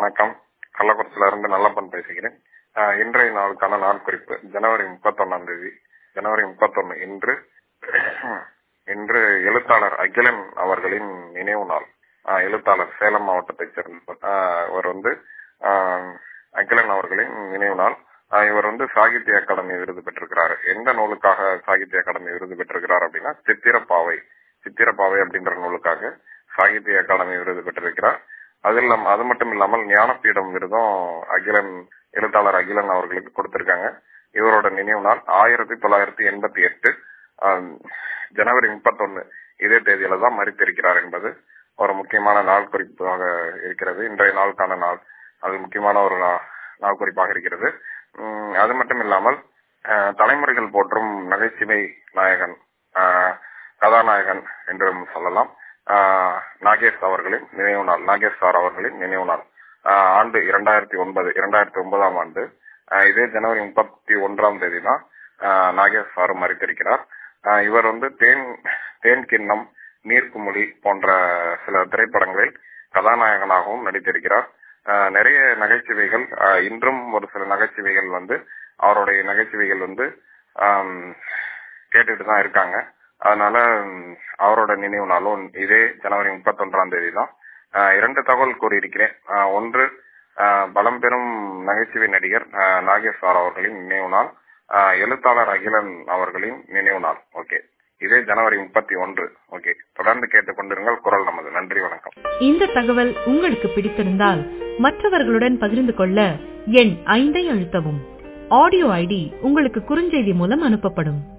வணக்கம் கள்ளக்குறிச்சியில இருந்து நல்லப்பன் பேசுகிறேன் ஆஹ் இன்றைய நாளுக்கான நாள் குறிப்பு ஜனவரி முப்பத்தொன்னாம் தேதி ஜனவரி முப்பத்தொன்னு இன்று இன்று எழுத்தாளர் அகிலன் அவர்களின் நினைவு நாள் ஆஹ் எழுத்தாளர் சேலம் மாவட்டத்தைச் சேர்ந்தவர் ஆஹ் இவர் வந்து ஆஹ் அகிலன் அவர்களின் நினைவு நாள் ஆஹ் இவர் வந்து சாகித்ய அகாடமி விருது பெற்றிருக்கிறார் எந்த நூலுக்காக சாகித்ய அகாடமி விருது பெற்றிருக்கிறார் அப்படின்னா சித்திரப்பாவை சித்திரப்பாவை அப்படின்ற நூலுக்காக சாகித்ய அகாடமி விருது பெற்றிருக்கிறார் அது இல்லாம அது மட்டும் இல்லாமல் ஞானபீடம் விருதும் அகிலன் எழுத்தாளர் அகிலன் அவர்களுக்கு கொடுத்திருக்காங்க இவரோட நினைவு நாள் ஆயிரத்தி தொள்ளாயிரத்தி எண்பத்தி எட்டு ஜனவரி முப்பத்தொன்னு இதே தேதியில தான் மறித்திருக்கிறார் என்பது ஒரு முக்கியமான நாள் குறிப்பாக இருக்கிறது இன்றைய நாளுக்கான நாள் அது முக்கியமான ஒரு நாள் குறிப்பாக இருக்கிறது அது மட்டும் இல்லாமல் தலைமுறைகள் போற்றும் நகைச்சுவை நாயகன் கதாநாயகன் என்றும் சொல்லலாம் நாகேஷ் அவர்களின் நினைவு நாள் நாகேஷ் சார் அவர்களின் நினைவு நாள் ஆண்டு இரண்டாயிரத்தி ஒன்பது இரண்டாயிரத்தி ஒன்பதாம் ஆண்டு இதே ஜனவரி முப்பத்தி ஒன்றாம் தேதி தான் நாகேஷ் சார் மறித்திருக்கிறார் இவர் வந்து தேன் தேன் கிண்ணம் நீர்க்குமொழி போன்ற சில திரைப்படங்களில் கதாநாயகனாகவும் நடித்திருக்கிறார் நிறைய நகைச்சுவைகள் இன்றும் ஒரு சில நகைச்சுவைகள் வந்து அவருடைய நகைச்சுவைகள் வந்து கேட்டுட்டு தான் இருக்காங்க அதனால அவரோட நினைவு நாளும் இதே ஜனவரி முப்பத்தி ஒன்றாம் தேதி தான் இரண்டு தகவல் கூறியிருக்கிறேன் ஒன்று பலம் பெறும் நகைச்சுவை நடிகர் நாகேஷ் சார் அவர்களின் நினைவு நாள் எழுத்தாளர் அகிலன் அவர்களின் நினைவு நாள் ஓகே இதே ஜனவரி முப்பத்தி ஒன்று ஓகே தொடர்ந்து கேட்டுக்கொண்டிருங்கள் குரல் நமது நன்றி வணக்கம் இந்த தகவல் உங்களுக்கு பிடித்திருந்தால் மற்றவர்களுடன் பகிர்ந்து கொள்ள எண் ஐந்தை அழுத்தவும் ஆடியோ ஐடி உங்களுக்கு குறுஞ்செய்தி மூலம் அனுப்பப்படும்